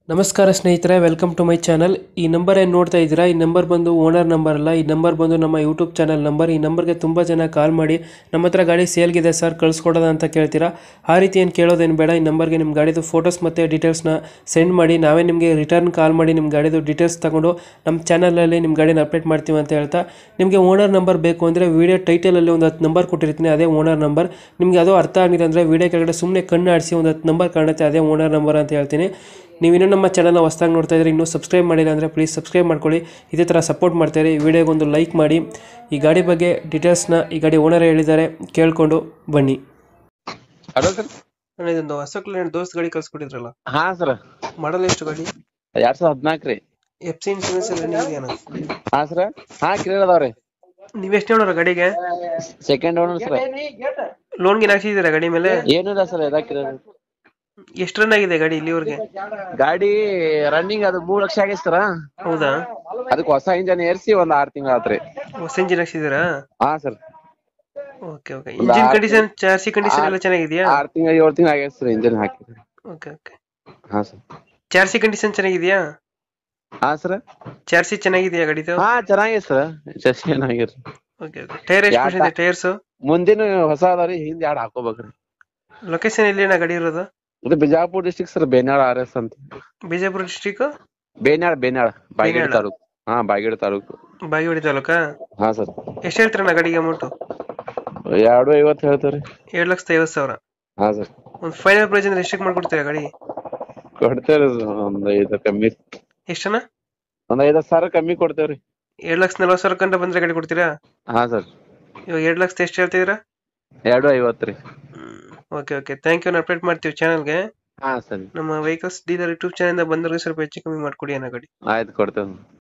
ನಮಸ್ಕಾರ ಸ್ನೇಹಿತರೆ welcome to my channel ಈ ನಂಬರ್ ಏನು ನೋಡ್ತಾ ಇದ್ದೀರಾ ಈ ನಂಬರ್ ಬಂದು ಓನರ್ ನಂಬರ್ ಅಲ್ಲ ಈ ನಂಬರ್ ಬಂದು ನಮ್ಮ ಯೂಟ್ಯೂಬ್ ಚಾನಲ್ ನಂಬರ್ ಈ ನಂಬರ್ಗೆ ತುಂಬ ಜನ ಕಾಲ್ ಮಾಡಿ ನಮ್ಮ ಹತ್ರ ಗಾಡಿ ಸೇಲ್ಗಿದೆ ಸರ್ ಕಳಿಸ್ಕೊಡೋದ ಅಂತ ಕೇಳ್ತೀರಾ ಆ ರೀತಿ ಏನು ಕೇಳೋದೇನು ಬೇಡ ಈ ನಂಬರ್ಗೆ ನಿಮ್ಮ ಗಾಡಿದು ಫೋಟೋಸ್ ಮತ್ತು ಡೀಟೇಲ್ಸ್ನ ಸೆಂಡ್ ಮಾಡಿ ನಾವೇ ನಿಮಗೆ ರಿಟರ್ನ್ ಕಾಲ್ ಮಾಡಿ ನಿಮ್ಮ ಗಾಡಿದು ಡೀಟೇಲ್ಸ್ ತಗೊಂಡು ನಮ್ಮ ಚಾನಲಲ್ಲಿ ನಿಮ್ಮ ಗಾಡಿನ ಅಪ್ಡೇಟ್ ಮಾಡ್ತೀವಿ ಅಂತ ಹೇಳ್ತಾ ನಿಮಗೆ ಓನರ್ ನಂಬರ್ ಬೇಕು ಅಂದರೆ ವೀಡಿಯೋ ಟೈಟಲಲ್ಲಿ ಒಂದು ಹತ್ತು ನಂಬರ್ ಕೊಟ್ಟಿರ್ತೀನಿ ಅದೇ ಓನರ್ ನಂಬರ್ ನಿಮಗೆ ಅದು ಅರ್ಥ ಆಗಿಲ್ಲ ಅಂದರೆ ವೀಡಿಯೋ ಕೆಳಗಡೆ ಸುಮ್ಮನೆ ಕಣ್ಣು ಆಡಿಸಿ ಒಂದು ಹತ್ತು ನಂಬರ್ ಕಾಣುತ್ತೆ ಅದೇ ಓನರ್ ನಂಬರ್ ಅಂತ ಹೇಳ್ತೀನಿ ನೀವು ಇನ್ನೂ ನಮ್ಮ ಚಾನಲ್ನ ಹೊಸ್ದಾಗಿ ನೋಡ್ತಾ ಇದ್ರೆ ಇನ್ನೂ ಸಬ್ಸ್ಕ್ರೈಬ್ ಮಾಡಿಲ್ಲ ಅಂದರೆ ಪ್ಲೀಸ್ ಸಬ್ಸ್ಕ್ರೈಬ್ ಮಾಡ್ಕೊಳ್ಳಿ ಇದೇ ಥರ ಸಪೋರ್ಟ್ ಮಾಡ್ತಾರೆ ಈ ವಿಡಿಯೋಗೆ ಒಂದು ಲೈಕ್ ಮಾಡಿ ಈ ಗಾಡಿ ಬಗ್ಗೆ ಡೀಟೇಲ್ಸ್ನ ಈ ಗಾಡಿ ಓನರ್ ಹೇಳಿದ್ದಾರೆ ಕೇಳಿಕೊಂಡು ಬನ್ನಿ ಹಲೋ ಸರ್ ಅಣ್ಣ ಇದೊಂದು ಹೊಸ ಕ್ಲಿಯರ್ ದೋಸ್ತ್ ಗಾಡಿ ಕಳ್ಸ್ಕೊಟ್ಟಿದ್ರಲ್ಲ ಹಾ ಸರ್ ಮಾಡಲ್ ಎಷ್ಟು ಗಾಡಿ ಎರಡ್ ಸಾವಿರದ ಹದಿನಾಲ್ಕು ರೀ ಎಫ್ ಸಿ ಇನ್ಸೂರೆನ್ಸ್ ಎಲ್ಲ ಇದೆಯಾ ಹಾ ಸರ್ ಹಾ ಕ್ಲಿಯರ್ ಅದಾವ್ರಿ ನೀವು ಎಷ್ಟು ನೋಡೋರು ಗಾಡಿಗೆ ಸೆಕೆಂಡ್ ಓನರ್ ಸರ್ ಲೋನ್ಗೆ ಹಾಕ್ಸಿದ್ದೀರಾ ಗಾಡಿ ಮೇಲೆ ಏನಿಲ್ಲ ಸರ್ ಎದಾ ಕ್ಲಿಯರ್ ಎಷ್ಟು ರನ್ ಆಗಿದೆ ಗಾಡಿ ಇಲ್ಲಿವರೆಗೆ ಗಾಡಿ ರನ್ನಿಂಗ್ ಅದು ಮೂರ್ ಲಕ್ಷ ಆಗೈತೆ ಸರ್ ಹೌದಾ ಅದಕ್ಕೆ ಹೊಸ ಇಂಜನ್ ಏರ್ಸಿ ಒಂದ್ ಆರ್ ತಿಂಗಳ ಆತ್ರಿ ಹೊಸ ಇಂಜಿನ್ ಹಾಕ್ಸಿದ್ದೀರಾ ಹಾ sir okay okay engine condition ಚಾರ್ಸಿ ಕಂಡೀಷನ್ ಎಲ್ಲ ಚೆನ್ನಾಗಿದೆಯಾ ಆರ್ ತಿಂಗಳ ಏಳು ತಿಂಗಳ ಆಗೈತೆ ಸರ್ ಇಂಜನ್ ಹಾಕಿ ಓಕೆ ಓಕೆ ಹಾ ಸರ್ ಚಾರ್ಸಿ ಕಂಡೀಷನ್ ಚೆನ್ನಾಗಿದೆಯಾ ಹಾ ಸರ್ ಚಾರ್ಸಿ ಚೆನ್ನಾಗಿದೆಯಾ ಗಾಡಿದು ಹಾ ಚೆನ್ನಾಗೈತೆ ಸರ್ ಜಸ್ಟ್ ಚೆನ್ನಾಗಿರಿ ಓಕೆ ಓಕೆ ಟೈರ್ ಎಷ್ಟು ಯಾವ್ದ? ಇದೆ ಟೈರ್ಸ್ ಮುಂದಿನ ಹೊಸ ಅದಾವ್ರಿ ಹಿಂದ್ ಎರಡ್ ಹಾಕೋಬೇಕ್ರಿ ಲೊಕೇಶನ್ ಎಲ್ಲಿ ಅಣ್ಣ ಗಾಡಿ ಇರೋದು ಇದು Bijapur district sir Benal R S ಅಂತ ಬಿಜಾಪುರ ಡಿಸ್ಟಿಕ್ ಬೇನಾಳ್ ಬೇನಾಳ್ ಬಾಗೇಡ್ ಬೇನಾಳ. ತಾಲೂಕು ಹಾ ಬಾಗೇಡ್ ತಾಲೂಕು ಬಾಗೇವಾಡಿ ತಾಲೂಕಾ ಹಾ ಸರ್ ಎಷ್ಟು ಹೇಳ್ತೀರಣ್ಣ ಗಾಡಿಗೆ ಅಮೌಂಟ್ ಎರಡು ಐವತ್ತು ಹೇಳ್ತೇವ್ರಿ ಏಳು ಲಕ್ಷದ ಐವತ್ತು ಸಾವಿರ ಹಾ ಸರ್ ಒಂದು ಫೈನಲ್ ಪ್ರೈಸ್ ಅಂದ್ರೆ ಎಷ್ಟಕ್ಕೆ ಮಾಡ್ಕೊಡ್ತೀರಾ ಗಾಡಿ ಕೊಡ್ತೇವ್ರಿ ಒಂದ್ ಐದು ಕಮ್ಮಿ ಎಷ್ಟಣ್ಣ ಒಂದ್ ಐದ್ ಸಾವಿರ ಕಮ್ಮಿ ಕೊಡ್ತೇವ್ರಿ ಏಳು ಲಕ್ಷ ನಲ್ವತ್ತು ಸಾವಿರ ಕಂಡ ಬಂದ್ರೆ ಗಾಡಿ ಕೊಡ್ತೀರಾ ಹಾ ಸರ್ ಇವಾಗ ಎರಡು ಲಕ್ಷದ ಎಷ್ಟು ಹೇಳ್ತಿದ್ದೀರಾ ಎರಡು ಐವತ್ತು ರೀ ಓಕೆ ಓಕೆ ಥ್ಯಾಂಕ್ ಯು ನಾನು ಅಪ್ಡೇಟ್ ಮಾಡ್ತೀವಿ ಚಾನಲ್ಗೆ ಹಾ ಸರಿ ನಮ್ಮ ವೆಹಿಕಲ್ಸ್ ಡೀಲರ್ ಯೂಟ್ಯೂಬ್ ಚಾನಲ್ ಬಂದವ್ರಿಗೆ ಸ್ವಲ್ಪ ಹೆಚ್ಚು ಕಮ್ಮಿ ಮಾಡ್ಕೊಡಿ ಅನ್ನೋ ಗಾಡಿ ಆಯ್ತು ಕೊಡ್ತೇವೆ